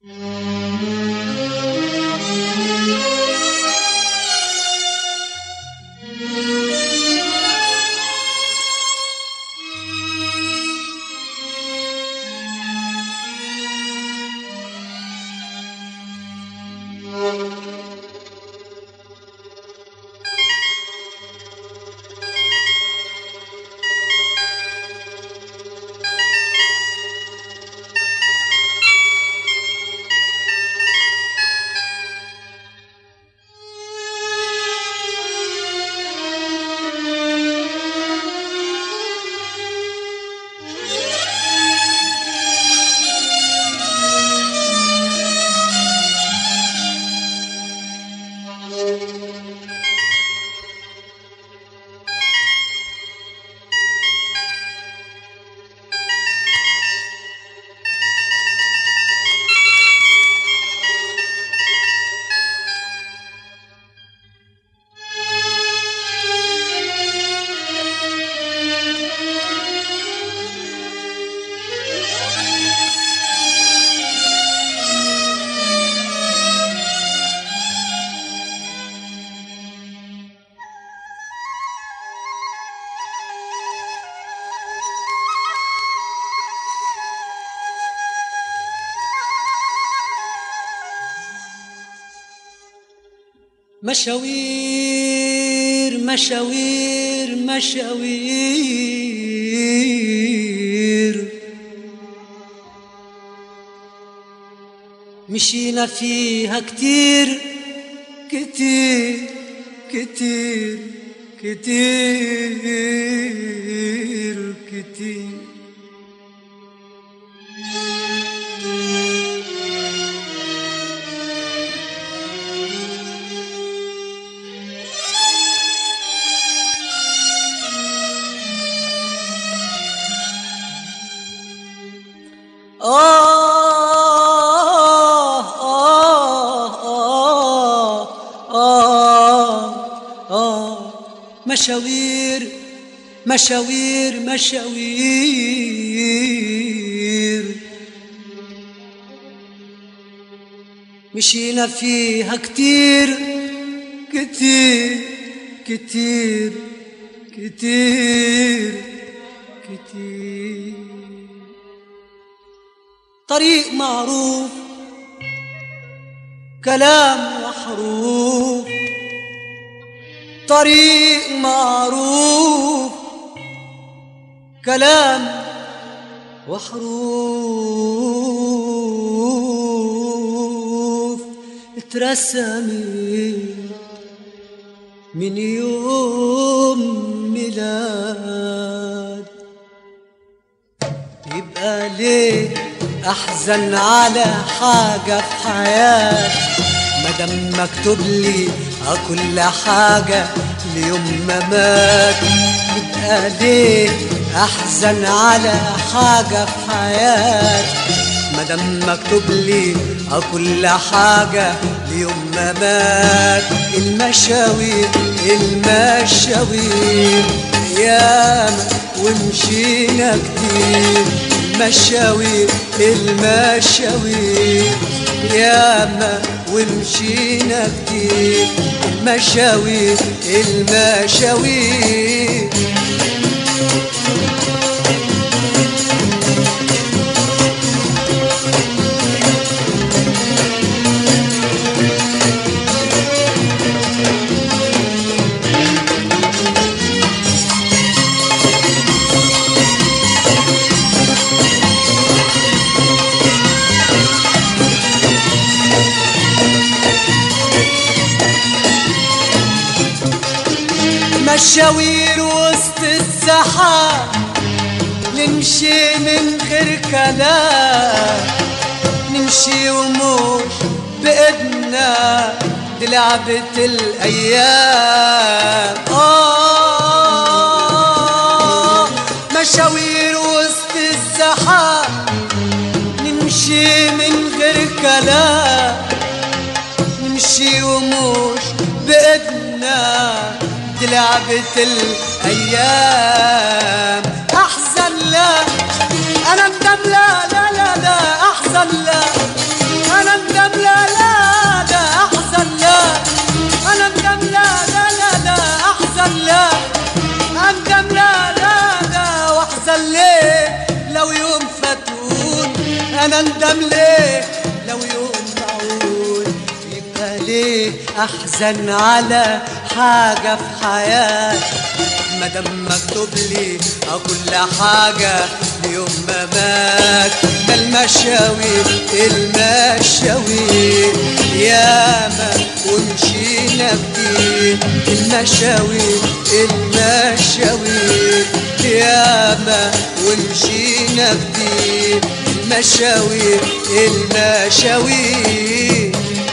مشاوير مشاوير مشاوير مشينا فيها كتير كتير كتير كتير كتير آه آه آه آه آه مشاوير مشاوير مشاوير مشينا فيها كتير كتير كتير كتير كتير طريق معروف كلام وحروف طريق معروف كلام وحروف اترسمت من يوم ميلاد يبقى ليه احزن على حاجة في حياتي مادام مكتوب لي كل حاجة ليوم ما مات يبقى ليه احزن على حاجة في حياتي مادام مكتوب لي كل حاجة ليوم ما مات المشاوير المشاوير ياما ومشينا كتير المشاوير المشاوير ياما ومشينا كتير المشاوير المشاوير مشاوير وسط السحاب نمشي من غير كلام نمشي ومش بإيدنا دي لعبة الأيام آه مشاوير وسط السحاب نمشي من غير كلام نمشي ومش بإيدنا دي لعبة الأيام أحزن لا أنا ندم لا لا لا لا أحزن لا أنا ندم ليه لو يوم معقول يبقى ليه احزن على حاجة في حياتي مادام مكتوب لي أو كل حاجة ليوم ما مات ده المشاوير المشاوير ياما ومشينا كتير المشاوير المشاوير ياما ومشينا كتير المشاوير المشاوير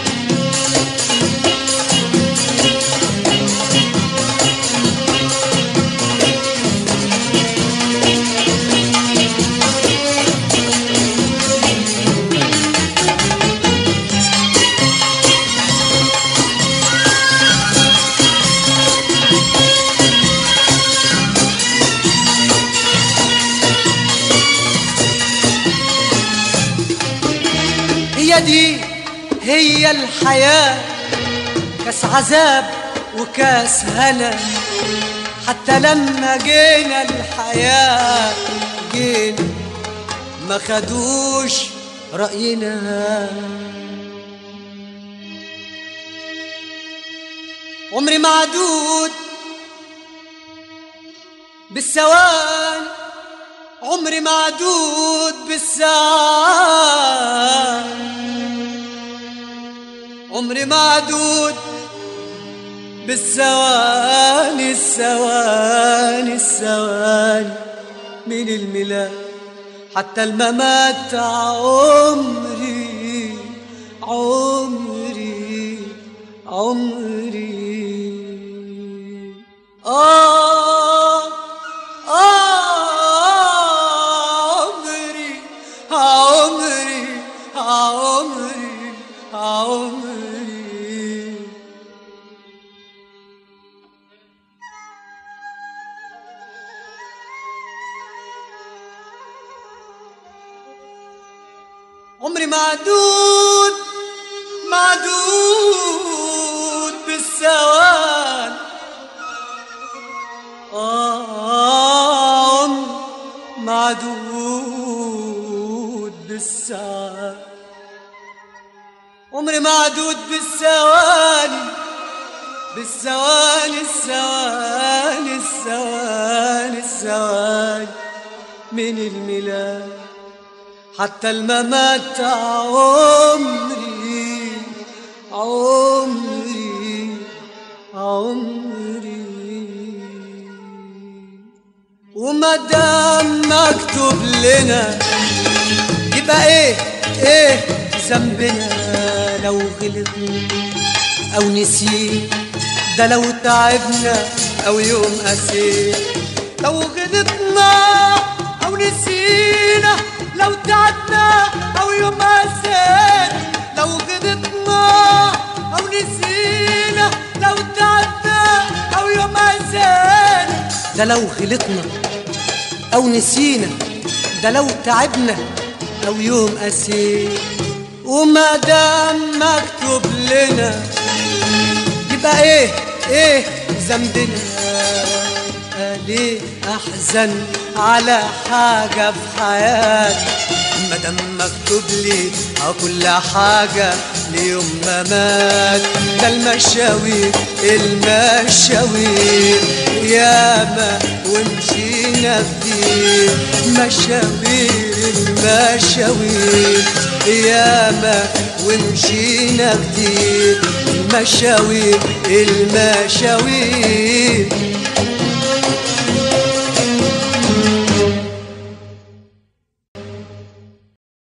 هي دي هي الحياة كاس عذاب وكاس هنا حتى لما جينا الحياة جينا ما خدوش رأينا عمري معدود بالثواني عمري معدود بالساعات عمري معدود بالثواني الثواني الثواني من الميلاد حتى الممات عمري عمري عمري آه آه عمري عمري عمري عمري عمري معدود معدود بالثواني آه عمري معدود بالساعات عمري معدود بالثواني بالثواني الثواني الثواني الثواني من الميلاد حتى الممات عمري عمري عمري وما دام مكتوب لنا يبقى ايه ايه ذنبنا لو غلطنا او نسينا ده لو تعبنا او يوم قسينا لو غلطنا او نسينا لو تعبنا او يوم قسينا لو غلطنا او نسينا لو تعبنا او يوم قسينا ده لو غلطنا او نسينا ده لو تعبنا او يوم قسينا وما دام مكتوب لنا يبقى ايه ايه ذنبنا ليه احزن على حاجه في حياتي مادام مكتوب لي اه كل حاجه ليوم ما مات ده المشاوير المشاوير ياما ومشينا كتير مشاوير المشاوير ياما ومشينا كتير المشاوير المشاوير